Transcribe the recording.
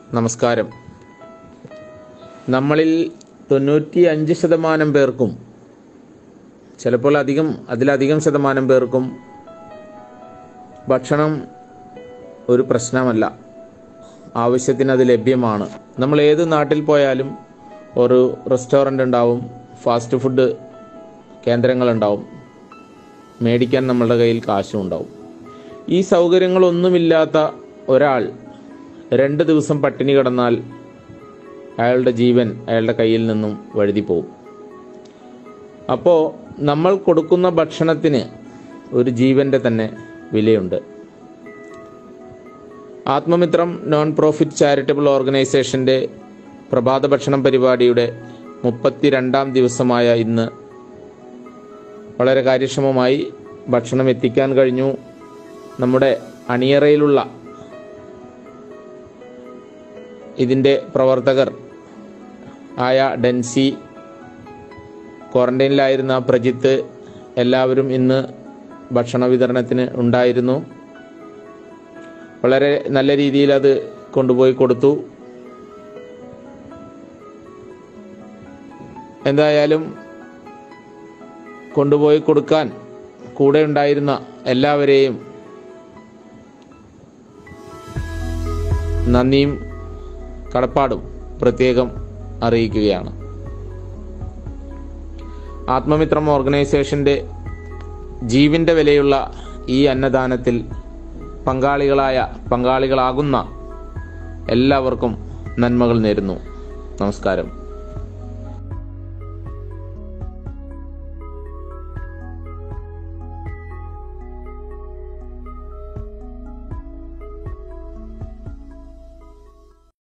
നമസ്കാരം നമ്മളിൽ തൊണ്ണൂറ്റി അഞ്ച് ശതമാനം പേർക്കും ചിലപ്പോൾ അധികം അതിലധികം ശതമാനം പേർക്കും ഭക്ഷണം ഒരു പ്രശ്നമല്ല ആവശ്യത്തിന് അത് ലഭ്യമാണ് നമ്മൾ ഏത് നാട്ടിൽ പോയാലും ഒരു റെസ്റ്റോറൻ്റ് ഉണ്ടാവും ഫാസ്റ്റ് ഫുഡ് കേന്ദ്രങ്ങളുണ്ടാവും മേടിക്കാൻ നമ്മളുടെ കയ്യിൽ കാശും ഉണ്ടാവും ഈ സൗകര്യങ്ങളൊന്നുമില്ലാത്ത ഒരാൾ രണ്ട് ദിവസം പട്ടിണി കിടന്നാൽ അയാളുടെ ജീവൻ അയാളുടെ കയ്യിൽ നിന്നും വഴുതി പോകും അപ്പോൾ നമ്മൾ കൊടുക്കുന്ന ഭക്ഷണത്തിന് ഒരു ജീവൻ്റെ തന്നെ വിലയുണ്ട് ആത്മമിത്രം നോൺ പ്രോഫിറ്റ് ചാരിറ്റബിൾ ഓർഗനൈസേഷൻ്റെ പ്രഭാത ഭക്ഷണം പരിപാടിയുടെ മുപ്പത്തിരണ്ടാം ദിവസമായ ഇന്ന് വളരെ കാര്യക്ഷമമായി ഭക്ഷണം എത്തിക്കാൻ കഴിഞ്ഞു നമ്മുടെ അണിയറയിലുള്ള ഇതിൻ്റെ പ്രവർത്തകർ ആയ ഡെൻസി ക്വാറന്റൈനിലായിരുന്ന പ്രജിത്ത് എല്ലാവരും ഇന്ന് ഭക്ഷണ വിതരണത്തിന് ഉണ്ടായിരുന്നു വളരെ നല്ല രീതിയിൽ അത് കൊണ്ടുപോയി കൊടുത്തു എന്തായാലും കൊണ്ടുപോയി കൊടുക്കാൻ കൂടെ ഉണ്ടായിരുന്ന എല്ലാവരെയും നന്ദിയും കടപ്പാടും പ്രത്യേകം അറിയിക്കുകയാണ് ആത്മമിത്രം ഓർഗനൈസേഷൻ്റെ ജീവൻ്റെ വിലയുള്ള ഈ അന്നദാനത്തിൽ പങ്കാളികളായ പങ്കാളികളാകുന്ന എല്ലാവർക്കും നന്മകൾ നേരുന്നു നമസ്കാരം